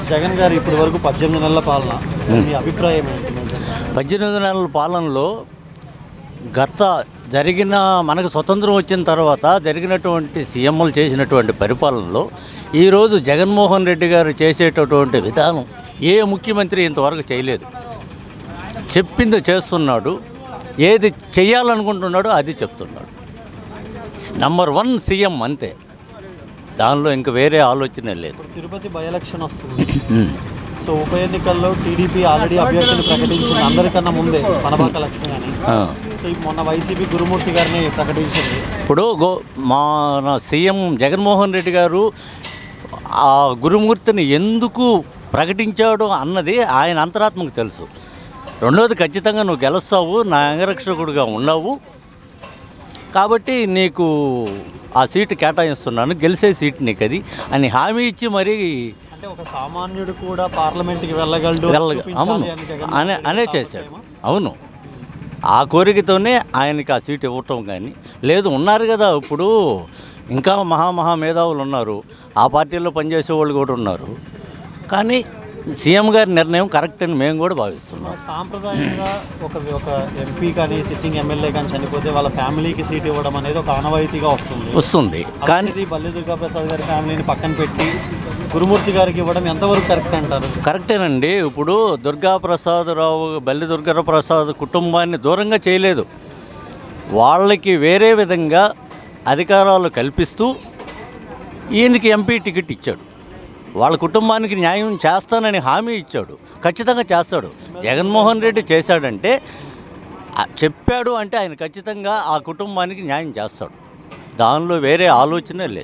జగన్ గారు ఇప్పటి వరకు పద్దెనిమిది నెలల పాలన మీ అభిప్రాయం ఏంటి పద్దెనిమిది నెలల పాలనలో గత జరిగిన మనకు స్వతంత్రం వచ్చిన తర్వాత జరిగినటువంటి సీఎంలు చేసినటువంటి పరిపాలనలో ఈరోజు జగన్మోహన్ రెడ్డి గారు చేసేటటువంటి విధానం ఏ ముఖ్యమంత్రి ఇంతవరకు చేయలేదు చెప్పింది చేస్తున్నాడు ఏది చేయాలనుకుంటున్నాడో అది చెప్తున్నాడు నంబర్ వన్ సీఎం అంతే దానిలో ఇంక వేరే ఆలోచనే లేదు ఇప్పుడు తిరుపతి బై ఎలక్షన్ వస్తుంది ఉమ్. సో ఉప ఎన్నికల్లో టీడీపీ ఆల్రెడీ అభ్యర్థిని ప్రకటించింది అందరికన్నా ముందే పనబాక లక్ష్మి అని ఆ. సో ఈ మొన్న వైసీపీ గురుమూర్తి గారిని ప్రకటించింది ఇప్పుడు గో మన సీఎం జగన్మోహన్ రెడ్డి గారు ఆ గురుమూర్తిని ఎందుకు ప్రకటించాడు అన్నది ఆయన అంతరాత్మకు తెలుసు రెండోది ఖచ్చితంగా నువ్వు గెలుస్తావు నా అంగరక్షకుడిగా ఉన్నావు కాబట్టి నీకు ఆ సీటు కేటాయిస్తున్నాను గెలిచే సీట్ నీకు అది అని హామీ ఇచ్చి మరీ అంటే ఒక సామాన్యుడు కూడా పార్లమెంట్కి వెళ్ళగలడు వెళ్ళ చూపించాలి అవును అని జగన్ అనే అనే కాబట్టి చేశాడు ఏమో. అవును ఆ కోరికతోనే ఆయనకి ఆ సీట్ ఇవ్వటం కానీ లేదు ఉన్నారు కదా ఇప్పుడు ఇంకా మహామహా మేధావులు ఉన్నారు ఆ పార్టీలో పనిచేసే వాళ్ళు కూడా ఉన్నారు కానీ సీఎం గారి నిర్ణయం కరెక్ట్ అని మేము కూడా భావిస్తున్నాం సాంప్రదాయంగా ఒక ఒక ఎంపీ కానీ సిట్టింగ్ ఎమ్మెల్యే కానీ చనిపోతే వాళ్ళ ఫ్యామిలీకి సీట్ ఇవ్వడం అనేది ఒక ఆనవాయితీగా వస్తుంది వస్తుంది కానీ కానీ బల్లి దుర్గా ప్రసాద్ గారి ఫ్యామిలీని పక్కన పెట్టి గురుమూర్తి గారికి ఇవ్వడం ఎంతవరకు కరెక్ట్ అంటారు కరెక్టేనండి ఇప్పుడు దుర్గా ప్రసాదరావు బల్లి దుర్గా ప్రసాద్ కుటుంబాన్ని దూరంగా చేయలేదు వాళ్ళకి వేరే విధంగా అధికారాలు కల్పిస్తూ ఈయనకి ఎంపీ టికెట్ ఇచ్చాడు వాళ్ళ కుటుంబానికి న్యాయం చేస్తానని హామీ ఇచ్చాడు ఖచ్చితంగా చేస్తాడు జగన్మోహన్ రెడ్డి చేశాడంటే ఆ చెప్పాడు అంటే ఆయన ఖచ్చితంగా ఆ కుటుంబానికి న్యాయం చేస్తాడు దానిలో వేరే ఆలోచనే లేదు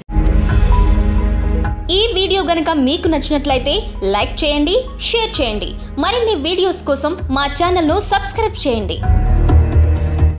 ఈ వీడియో గనుక మీకు నచ్చినట్లయితే లైక్ చేయండి షేర్ చేయండి మరిన్ని వీడియోస్ కోసం మా ఛానల్ను సబ్స్క్రైబ్ చేయండి